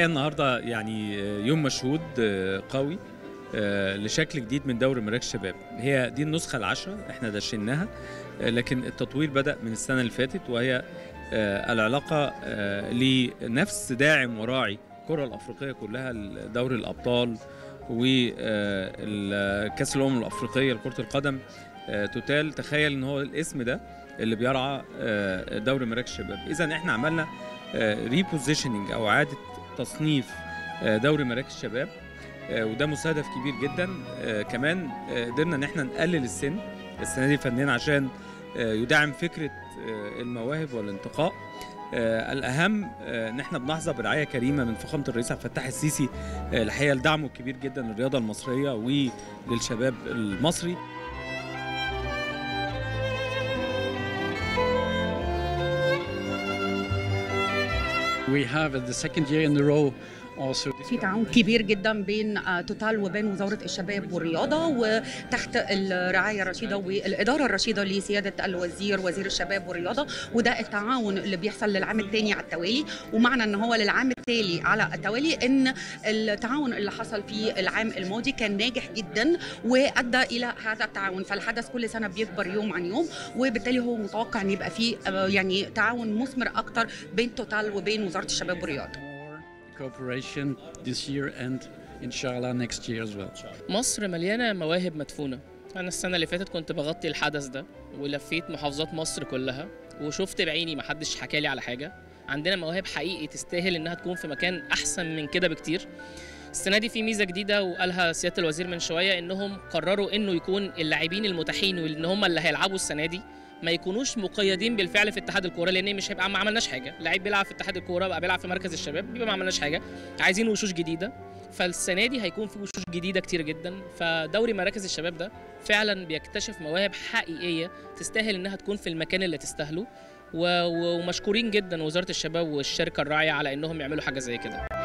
الحقيقه النهارده يعني يوم مشهود قوي لشكل جديد من دوري مراكز الشباب هي دي النسخه العاشره احنا دشناها لكن التطوير بدا من السنه اللي فاتت وهي العلاقه لنفس داعم وراعي الكره الافريقيه كلها دوري الابطال وكاس الامم الافريقيه لكره القدم توتال تخيل ان هو الاسم ده اللي بيرعى دوري مراكز الشباب اذا احنا عملنا ريبوزيشننج او اعاده تصنيف دوري مراكز الشباب وده مستهدف كبير جدا كمان قدرنا ان احنا نقلل السن السنه دي فنيا عشان يدعم فكره المواهب والانتقاء الاهم ان احنا بنحظى برعايه كريمه من فخامه الرئيس عبد الفتاح السيسي الحقيقه لدعمه الكبير جدا للرياضه المصريه وللشباب المصري We have the second year in a row في تعاون كبير جدا بين توتال وبين وزاره الشباب والرياضه وتحت الرعايه الرشيده والاداره الرشيده لسياده الوزير وزير الشباب والرياضه وده التعاون اللي بيحصل للعام الثاني على التوالي ومعنى ان هو للعام التالي على التوالي ان التعاون اللي حصل في العام الماضي كان ناجح جدا وادى الى هذا التعاون فالحدث كل سنه بيكبر يوم عن يوم وبالتالي هو متوقع ان يبقى فيه يعني تعاون مثمر اكتر بين توتال وبين وزاره الشباب والرياضه cooperation this year and inshallah next year as well. مصر مليانه مواهب مدفونه انا السنه اللي فاتت كنت بغطي الحدث ده ولفيت محافظات مصر كلها وشفت بعيني ما حدش حكى لي على حاجه عندنا مواهب حقيقي تستاهل انها تكون في مكان احسن من كده بكتير السنه دي في ميزه جديده وقالها سياده الوزير من شويه انهم قرروا انه يكون اللاعبين المتاحين وان هم اللي هيلعبوا السنه دي ما يكونوش مقيدين بالفعل في اتحاد الكوره لان مش هيبقى ما عملناش حاجه لعيب بيلعب في اتحاد الكوره بقى بيلعب في مركز الشباب بيبقى ما عملناش حاجه عايزين وشوش جديده فالسنه دي هيكون في وشوش جديده كتير جدا فدوري مراكز الشباب ده فعلا بيكتشف مواهب حقيقيه تستاهل انها تكون في المكان اللي تستاهله ومشكورين جدا وزاره الشباب والشركه الراعيه على انهم يعملوا حاجه زي كده